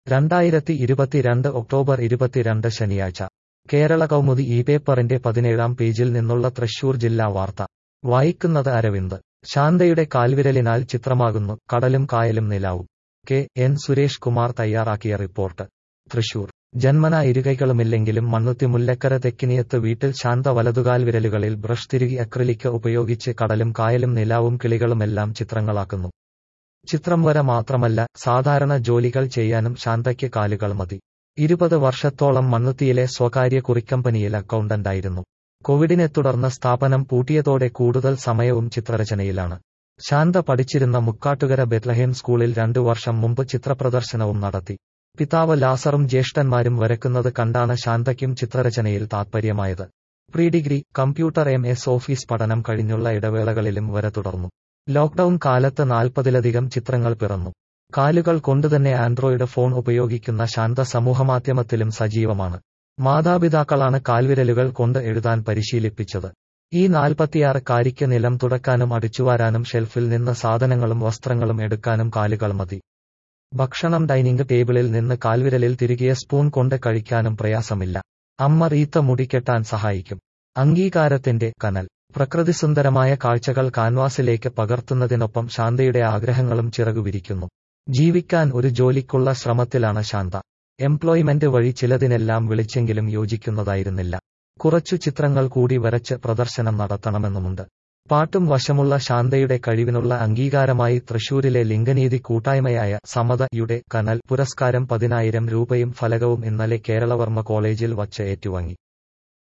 രണ്ടായിരത്തി ഇരുപത്തിരണ്ട് ഒക്ടോബർ ഇരുപത്തിരണ്ട് ശനിയാഴ്ച കേരള കൗമുദി ഈ പേപ്പറിന്റെ പതിനേഴാം പേജിൽ നിന്നുള്ള തൃശൂർ ജില്ലാ വാർത്ത വായിക്കുന്നത് അരവിന്ദ് ശാന്തയുടെ കാൽവിരലിനാൽ ചിത്രമാകുന്നു കടലും കായലും നിലാവും കെ എൻ സുരേഷ് കുമാർ തയ്യാറാക്കിയ റിപ്പോർട്ട് തൃശൂർ ജന്മന ഇരുകൈകളുമില്ലെങ്കിലും മണ്ണുത്തി മുല്ലക്കര തെക്കിനിയത്ത് വീട്ടിൽ ശാന്ത വലതുകാൽ വിരലുകളിൽ ബ്രഷ് തിരുകി അക്രിലിക്ക് ഉപയോഗിച്ച് കടലും കായലും നിലാവും കിളികളുമെല്ലാം ചിത്രങ്ങളാക്കുന്നു ചിത്രം വര മാത്രമല്ല സാധാരണ ജോലികൾ ചെയ്യാനും ശാന്തയ്ക്ക് കാലുകൾ മതി ഇരുപത് വർഷത്തോളം മണ്ണുത്തിയിലെ സ്വകാര്യ കുറിക്കമ്പനിയിൽ അക്കൗണ്ടന്റായിരുന്നു കോവിഡിനെ തുടർന്ന് സ്ഥാപനം പൂട്ടിയതോടെ കൂടുതൽ സമയവും ചിത്രരചനയിലാണ് ശാന്ത പഠിച്ചിരുന്ന മുക്കാട്ടുകര ബെത്ലഹേം സ്കൂളിൽ രണ്ടു വർഷം മുമ്പ് ചിത്രപ്രദർശനവും നടത്തി പിതാവ് ലാസറും ജ്യേഷ്ഠന്മാരും വരക്കുന്നത് കണ്ടാണ് ശാന്തയ്ക്കും ചിത്രരചനയിൽ താത്പര്യമായത് pre degree computer M S office പഠനം കഴിഞ്ഞുള്ള ഇടവേളകളിലും വര തുടർന്നു ലോക്ഡൌൺ കാലത്ത് നാൽപ്പതിലധികം ചിത്രങ്ങൾ പിറന്നു കാലുകൾ കൊണ്ടുതന്നെ ആൻഡ്രോയിഡ് ഫോൺ ഉപയോഗിക്കുന്ന ശാന്ത സമൂഹമാധ്യമത്തിലും സജീവമാണ് മാതാപിതാക്കളാണ് കാൽവിരലുകൾ കൊണ്ട് എഴുതാൻ പരിശീലിപ്പിച്ചത് ഈ നാൽപ്പത്തിയാറുകാരിക്ക് നിലം തുടക്കാനും അടിച്ചുവാരാനും ഷെൽഫിൽ നിന്ന് സാധനങ്ങളും വസ്ത്രങ്ങളും എടുക്കാനും കാലുകൾ മതി ഭക്ഷണം ഡൈനിങ് ടേബിളിൽ നിന്ന് കാൽവിരലിൽ തിരികിയ സ്പൂൺ കൊണ്ട് കഴിക്കാനും പ്രയാസമില്ല അമ്മ റീത്ത മുടിക്കെട്ടാൻ സഹായിക്കും അംഗീകാരത്തിന്റെ കനൽ പ്രകൃതിസുന്ദരമായ കാഴ്ചകൾ കാൻവാസിലേക്ക് പകർത്തുന്നതിനൊപ്പം ശാന്തയുടെ ആഗ്രഹങ്ങളും ചിറകുവിരിക്കുന്നു ജീവിക്കാൻ ഒരു ജോലിക്കുള്ള ശ്രമത്തിലാണ് ശാന്ത എംപ്ലോയ്മെന്റ് വഴി ചിലതിനെല്ലാം വിളിച്ചെങ്കിലും യോജിക്കുന്നതായിരുന്നില്ല കുറച്ചു ചിത്രങ്ങൾ കൂടി വരച്ച് പ്രദർശനം നടത്തണമെന്നുമുണ്ട് പാട്ടും വശമുള്ള ശാന്തയുടെ കഴിവിനുള്ള അംഗീകാരമായി തൃശൂരിലെ ലിംഗനീതി കൂട്ടായ്മയായ സമതയുടെ കനൽ പുരസ്കാരം പതിനായിരം രൂപയും ഫലകവും ഇന്നലെ കേരളവർമ്മ കോളേജിൽ വച്ച് ഏറ്റുവാങ്ങി